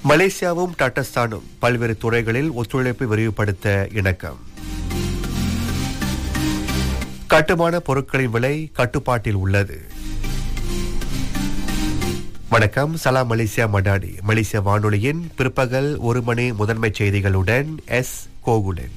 மலேசியாவும் டாட்டஸ்தானும் பல்வேறு துறைகளில் ஒத்துழைப்பை விரிவுபடுத்த இணக்கம் கட்டுமான பொருட்களின் விலை கட்டுப்பாட்டில் உள்ளது வணக்கம் சலாம் மலேசியா மடாடி மலேசிய வானொலியின் பிற்பகல் ஒரு மணி முதன்மை செய்திகளுடன் எஸ் கோகுலன்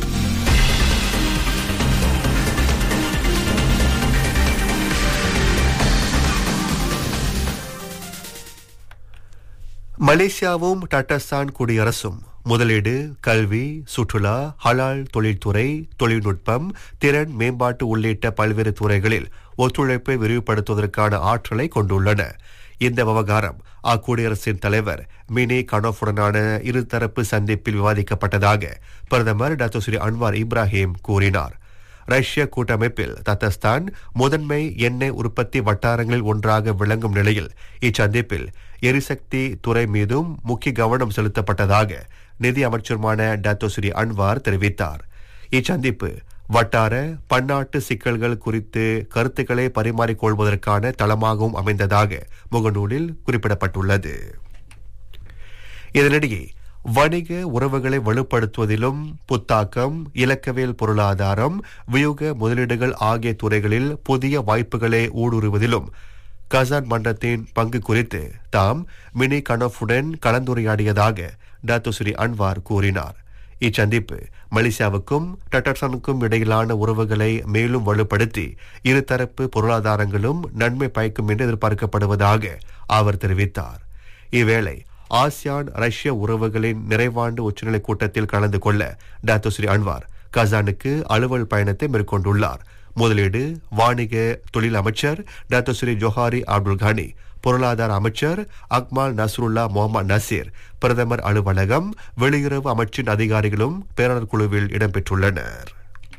மலேசியாவும் டாட்டஸ்தான் குடியரசும் முதலீடு கல்வி சுற்றுலா ஹலால் தொழில்துறை தொழில்நுட்பம் திறன் மேம்பாட்டு உள்ளிட்ட பல்வேறு துறைகளில் ஒத்துழைப்பை விரிவுபடுத்துவதற்கான ஆற்றலை கொண்டுள்ளன இந்த விவகாரம் அக்குடியரசின் தலைவர் மினி கனோஃபுடனான இருதரப்பு சந்திப்பில் விவாதிக்கப்பட்டதாக பிரதமர் டாக்டர் ஸ்ரீ அன்வார் இப்ராஹிம் கூறினார் ரஷ்ய கூட்டமைப்பில் தத்தஸ்தான் முதன்மை எண்ணெய் உற்பத்தி வட்டாரங்களில் ஒன்றாக விளங்கும் நிலையில் இச்சந்திப்பில் எரிசக்தி துறை மீதும் முக்கிய கவனம் செலுத்தப்பட்டதாக நிதி அமைச்சருமான டாக்டர் ஸ்ரீ அன்வார் தெரிவித்தார் இச்சந்திப்பு வட்டார பன்னாட்டு சிக்கல்கள் குறித்து கருத்துக்களை பரிமாறிக்கொள்வதற்கான தளமாகவும் அமைந்ததாக முகநூலில் குறிப்பிடப்பட்டுள்ளது இதனிடையே வணிக உறவுகளை வலுப்படுத்துவதிலும் புத்தாக்கம் இலக்கவியல் பொருளாதாரம் வியூக முதலீடுகள் ஆகிய துறைகளில் புதிய வாய்ப்புகளை ஊடுருவதிலும் கசான் மன்றத்தின் பங்கு குறித்து தாம் மினி கனோஃபுடன் கலந்துரையாடியதாக டாக்டர் ஸ்ரீ அன்வார் கூறினார் இச்சந்திப்பு மலேசியாவுக்கும் டட்டர்சனுக்கும் இடையிலான உறவுகளை மேலும் வலுப்படுத்தி இருதரப்பு பொருளாதாரங்களும் நன்மை பயக்கும் என்று எதிர்பார்க்கப்படுவதாக அவர் தெரிவித்தார் இவ்வேளை ஆசியான் ரஷ்ய உறவுகளின் நிறைவாண்டு உச்சநிலை கூட்டத்தில் கலந்து கொள்ள டாக்டர் ஸ்ரீ அன்வார் கசானுக்கு அலுவல் பயணத்தை மேற்கொண்டுள்ளார் முதலீடு வாணிக தொழில் அமைச்சர் doctor Seri Johari Abdul Ghani பொருளாதார அமைச்சர் அக்மால் நஸ்ருல்லா முகமது நசீர் பிரதமர் அலுவலகம் வெளியுறவு அமைச்சின் அதிகாரிகளும் பேராளர் குழுவில் இடம்பெற்றுள்ளனர்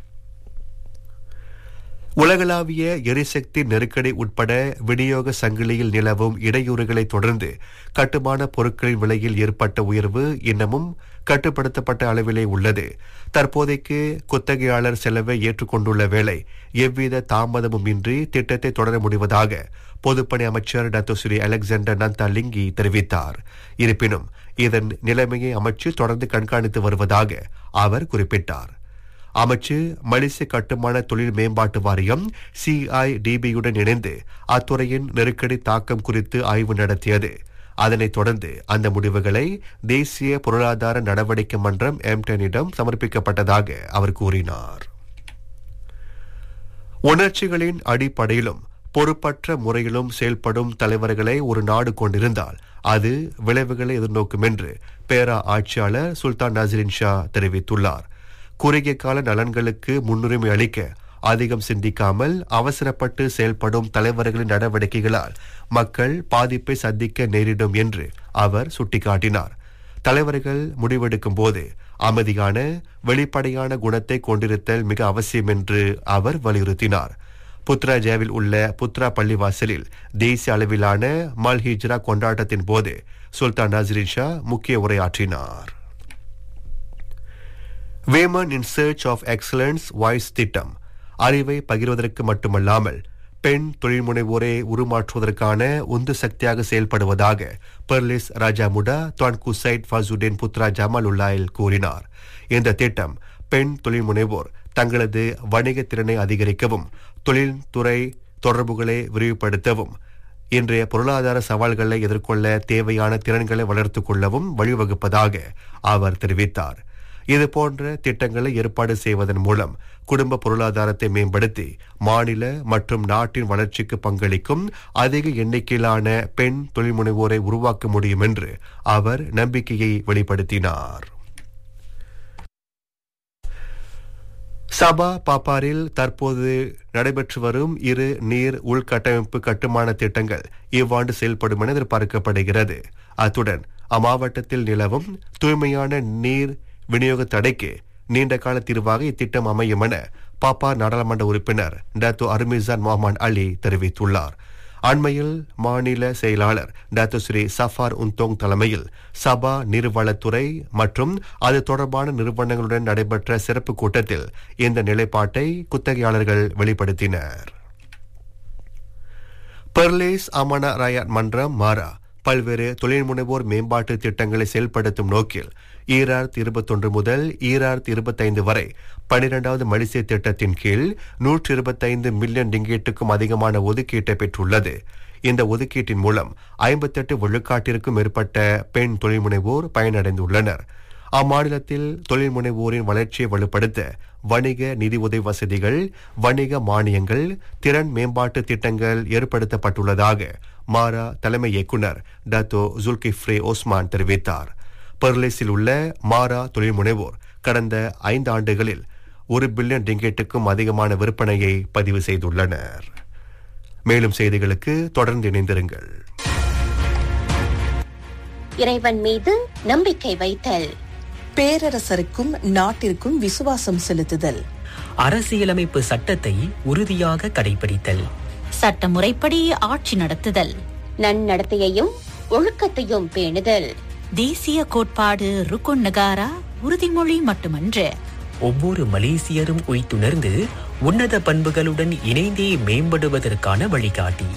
உலகளாவிய எரிசக்தி நெருக்கடி உட்பட விநியோக சங்கிலியில் நிலவும் இடையூறுகளை தொடர்ந்து கட்டுமான பொருட்களின் விலையில் ஏற்பட்ட உயர்வு இன்னமும் கட்டுப்படுத்தப்பட்ட அளவிலே உள்ளது தற்போதைக்கு குத்தகையாளர் செலவை ஏற்றுக்கொண்டுள்ள வேளை எவ்வித தாமதமும் இன்றி திட்டத்தை தொடர முடிவதாக பொதுப்பணி அமைச்சர் doctor Seri Alexander Nanta Linggi தெரிவித்தார் இருப்பினும் இதன் நிலைமையை அமைச்சு தொடர்ந்து கண்காணித்து வருவதாக அவர் குறிப்பிட்டார் அமைச்சு மலேசிய கட்டுமான தொழில் மேம்பாட்டு வாரியம் சிஐடிபியுடன் இணைந்து அத்துறையின் நெருக்கடி தாக்கம் குறித்து ஆய்வு நடத்தியது அதனைத் தொடர்ந்து அந்த முடிவுகளை தேசிய பொருளாதார நடவடிக்கை மன்றம் எம்டனிடம் சமர்ப்பிக்கப்பட்டதாக அவர் கூறினார் உணர்ச்சிகளின் அடிப்படையிலும் பொறுப்பற்ற முறையிலும் செயல்படும் தலைவர்களை ஒரு நாடு கொண்டிருந்தால் அது விளைவுகளை எதிர்நோக்கும் என்று பேரா ஆட்சியாளர் சுல்தான் நசரின் ஷா தெரிவித்துள்ளார் குறுகிய கால நலன்களுக்கு முன்னுரிமை அளிக்க அதிகம் சிந்திக்காமல் அவசரப்பட்டு செயல்படும் தலைவர்களின் நடவடிக்கைகளால் மக்கள் பாதிப்பை சந்திக்க நேரிடும் என்று அவர் சுட்டிக்காட்டினார் தலைவர்கள் முடிவெடுக்கும் போது அமைதியான வெளிப்படையான குணத்தை கொண்டிருத்தல் மிக அவசியம் என்று அவர் வலியுறுத்தினார் புத்ரா ஜேவில் உள்ள புத்ரா பள்ளிவாசலில் தேசிய அளவிலான மல் ஹிஜ்ரா கொண்டாட்டத்தின் போது சுல்தான் நசரின் ஷா முக்கிய உரையாற்றினார் women in search of excellence வாய்ஸ் திட்டம் அறிவை பகிர்வதற்கு மட்டுமல்லாமல் பெண் தொழில்முனைவோரை உருமாற்றுவதற்கான உந்து சக்தியாக செயல்படுவதாக Perlis Raja Muda Tuanku Syed Faizuddin Putra Jamalullail கூறினார் இந்த திட்டம் பெண் தொழில்முனைவோர் தங்களது வணிக திறனை அதிகரிக்கவும் தொழில்துறை தொடர்புகளை விரிவுபடுத்தவும் இன்றைய பொருளாதார சவால்களை எதிர்கொள்ள தேவையான திறன்களை வளர்த்துக் கொள்ளவும் வழிவகுப்பதாக அவர் தெரிவித்தார் இது போன்ற திட்டங்களை ஏற்பாடு செய்வதன் மூலம் குடும்ப பொருளாதாரத்தை மேம்படுத்தி மாநில மற்றும் நாட்டின் வளர்ச்சிக்கு பங்களிக்கும் அதிக எண்ணிக்கையிலான பெண் தொழில்முனைவோரை உருவாக்க முடியும் என்று அவர் நம்பிக்கையை வெளிப்படுத்தினார் சபா பாப்பாரில் தற்போது நடைபெற்று வரும் இரு நீர் உள்கட்டமைப்பு கட்டுமான திட்டங்கள் இவ்வாண்டு செயல்படும் என எதிர்பார்க்கப்படுகிறது அத்துடன் அம்மாவட்டத்தில் நிலவும் தூய்மையான நீர் விநியோக தடைக்கு நீண்ட கால தீர்வாக இத்திட்டம் அமையும் என பாப்பா நாடாளுமன்ற உறுப்பினர் டாத்தோ அர்மிசான் முகமது அலி தெரிவித்துள்ளார் அண்மையில் மாநில செயலாளர் டாக்டர் ஸ்ரீ சஃபார் உந்தோங் தலைமையில் சபா நீர்வளத்துறை மற்றும் அது தொடர்பான நிறுவனங்களுடன் நடைபெற்ற சிறப்பு கூட்டத்தில் இந்த நிலைப்பாட்டை குத்தகையாளர்கள் வெளிப்படுத்தினர் பெர்லேஸ் அமனா ராயட் மன்றம் மாரா பல்வேறு தொழில் முனைவோர் மேம்பாட்டு திட்டங்களை செயல்படுத்தும் நோக்கில் ஈராயிரத்தி இருபத்தொன்று முதல் ஈராயிரத்தி இருபத்தைந்து வரை பனிரெண்டாவது மலிசே திட்டத்தின் கீழ் நூற்று இருபத்தைந்து மில்லியன் ரிங்கேட்டுக்கும் அதிகமான ஒதுக்கீட்டை பெற்றுள்ளது இந்த ஒதுக்கீட்டின் மூலம் ஐம்பத்தெட்டு விழுக்காட்டிற்கும் மேற்பட்ட பெண் தொழில் முனைவோர் பயனடைந்துள்ளனர் அம்மாநிலத்தில் தொழில் முனைவோரின் வளர்ச்சியை வலுப்படுத்த வணிக நிதி உதவி வசதிகள் வணிக மானியங்கள் திறன் மேம்பாட்டு திட்டங்கள் ஏற்படுத்தப்பட்டுள்ளதாக மாரா தலைமை இயக்குனர் டத்தோ ஜுல்கிஃப்ரே ஓஸ்மான் தெரிவித்தார் பெர்லிஸில் உள்ள மாரா தொழில் முனைவோர் கடந்த ஐந்து ஆண்டுகளில் ஒரு பில்லியன் ரிங்கெட்டுக்கும் அதிகமான விற்பனையை பதிவு செய்துள்ளனர் மேலும் செய்திகளுக்கு தொடர்ந்து இணைந்திருங்கள் இறைவன் மீது நம்பிக்கை வைத்தல் பேரரசருக்கும் நாட்டிற்கும் விசுவாசம் செலுத்துதல் அரசியலமைப்பு சட்டத்தை உறுதியாக கடைபிடித்தல் சட்டமுறைப்படி ஆட்சி நடத்துதல் நன்னடத்தையையும் ஒழுக்கத்தையும் பேணுதல் தேசிய கோட்பாடு ருக்குன் நகாரா உறுதிமொழி மட்டுமன்று ஒவ்வொரு மலேசியரும் உய்த்துணர்ந்து உன்னத பண்புகளுடன் இணைந்தே மேம்படுவதற்கான வழிகாட்டி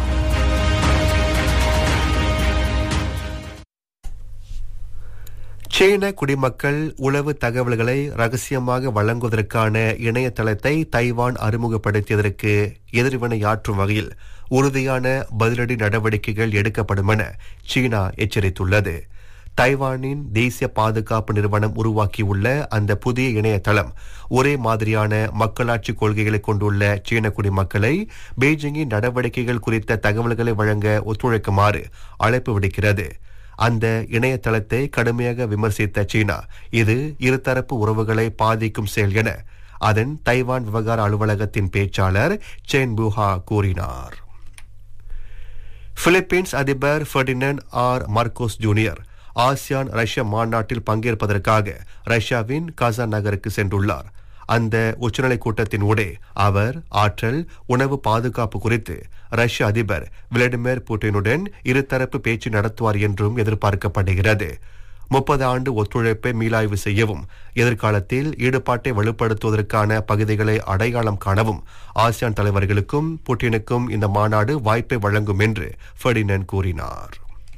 சீன குடிமக்கள் உளவு தகவல்களை ரகசியமாக வழங்குவதற்கான இணையதளத்தை தைவான் அறிமுகப்படுத்தியதற்கு எதிர்வினையாற்றும் வகையில் உறுதியான பதிலடி நடவடிக்கைகள் எடுக்கப்படும் என சீனா எச்சரித்துள்ளது தைவானின் தேசிய பாதுகாப்பு நிறுவனம் உருவாக்கியுள்ள அந்த புதிய இணையதளம் ஒரே மாதிரியான மக்களாட்சி கொள்கைகளை கொண்டுள்ள சீன குடிமக்களை பெய்ஜிங்கின் நடவடிக்கைகள் குறித்த தகவல்களை வழங்க ஒத்துழைக்குமாறு அழைப்பு விடுக்கிறது அந்த இணையதளத்தை கடுமையாக விமர்சித்த சீனா இது இருதரப்பு உறவுகளை பாதிக்கும் செயல் என அதன் தைவான் விவகார அலுவலகத்தின் பேச்சாளர் சென் புஹா கூறினார் பிலிப்பீன்ஸ் அதிபர் Ferdinand R Marcos Junior ASEAN ரஷ்ய மாநாட்டில் பங்கேற்பதற்காக ரஷ்யாவின் கசான் நகருக்கு சென்றுள்ளார் அந்த உச்சநிலை கூட்டத்தின் ஊடே அவர் ஆற்றல் உணவு பாதுகாப்பு குறித்து ரஷ்ய அதிபர் விளாடிமிர் புட்டினுடன் இருதரப்பு பேச்சு நடத்துவார் என்றும் எதிர்பார்க்கப்படுகிறது முப்பது ஆண்டு ஒத்துழைப்பை மீளாய்வு செய்யவும் எதிர்காலத்தில் ஈடுபாட்டை வலுப்படுத்துவதற்கான பகுதிகளை அடையாளம் காணவும் ஆசியான் தலைவர்களுக்கும் புட்டினுக்கும் இந்த மாநாடு வாய்ப்பை வழங்கும் என்று ஃபெர்டினன் கூறினார்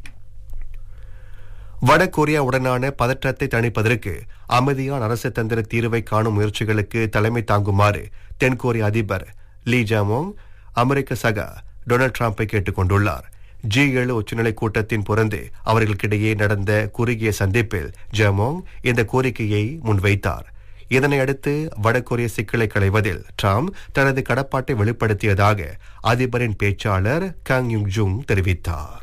வடகொரியாவுடனான பதற்றத்தை தணிப்பதற்கு அமைதியான அரசு தந்திர தீர்வை காணும் முயற்சிகளுக்கு தலைமை தாங்குமாறு தென்கொரிய அதிபர் லீ ஜாமோங் அமெரிக்க சகா டொனால்ட் டிரம்பை கேட்டுக் கொண்டுள்ளார் ஜி ஏழு உச்சநிலை கூட்டத்தின் புறந்தே அவர்களுக்கிடையே நடந்த குறுகிய சந்திப்பில் ஜாமோங் இந்த கோரிக்கையை முன்வைத்தார் இதனை அடுத்து வடகொரிய சிக்கலை களைவதில் ட்ரம்ப் தனது கடப்பாட்டை வெளிப்படுத்தியதாக அதிபரின் பேச்சாளர் கங் யுங் ஜுங் தெரிவித்தார்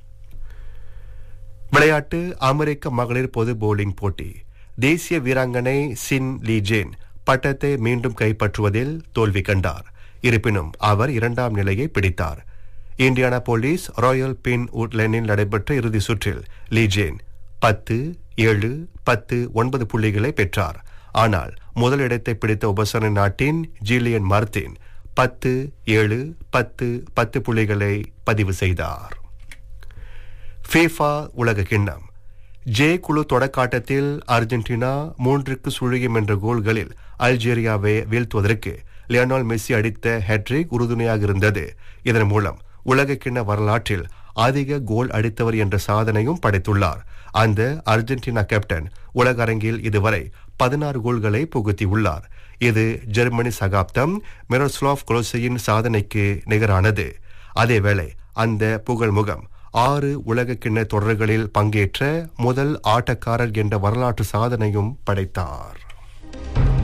விளையாட்டு அமெரிக்க மகளிர் பொது போலிங் போட்டி தேசிய வீராங்கனை சின் லீஜேன் பட்டத்தை மீண்டும் கைப்பற்றுவதில் தோல்வி கண்டார் இருப்பினும் அவர் இரண்டாம் நிலையை பிடித்தார் இந்தியானா போலீஸ் ராயல் பின் உட்லைனில் நடைபெற்ற இறுதி சுற்றில் லீஜேன் பத்து ஏழு பத்து ஒன்பது புள்ளிகளை பெற்றார் ஆனால் முதல் இடத்தை பிடித்த உபசரண நாட்டின் ஜிலியன் மார்டின் பத்து ஏழு பத்து பத்து புள்ளிகளை பதிவு செய்தார் ஃபீஃபா உலக கிண்ணம் ஜே குழு தொடக்காட்டத்தில் அர்ஜென்டினா மூன்றுக்கு சுழியும் என்ற கோல்களில் அல்ஜீரியாவை வீழ்த்துவதற்கு லியோனால் மெஸ்ஸி அடித்த ஹேட்ரிக் உறுதுணையாக இருந்தது இதன் மூலம் உலக கிண்ண வரலாற்றில் அதிக கோல் அடித்தவர் என்ற சாதனையும் படைத்துள்ளார் அந்த அர்ஜென்டினா கேப்டன் உலக அரங்கில் இதுவரை பதினாறு கோல்களை புகுத்தியுள்ளார் இது ஜெர்மனி சகாப்தம் மிரோஸ்லாவ் கொலோசையின் சாதனைக்கு நிகரானது அதேவேளை அந்த புகழ் முகம் ஆறு உலக கிண்ண தொடர்களில் பங்கேற்ற முதல் ஆட்டக்காரர் என்ற வரலாற்று சாதனையும் படைத்தார்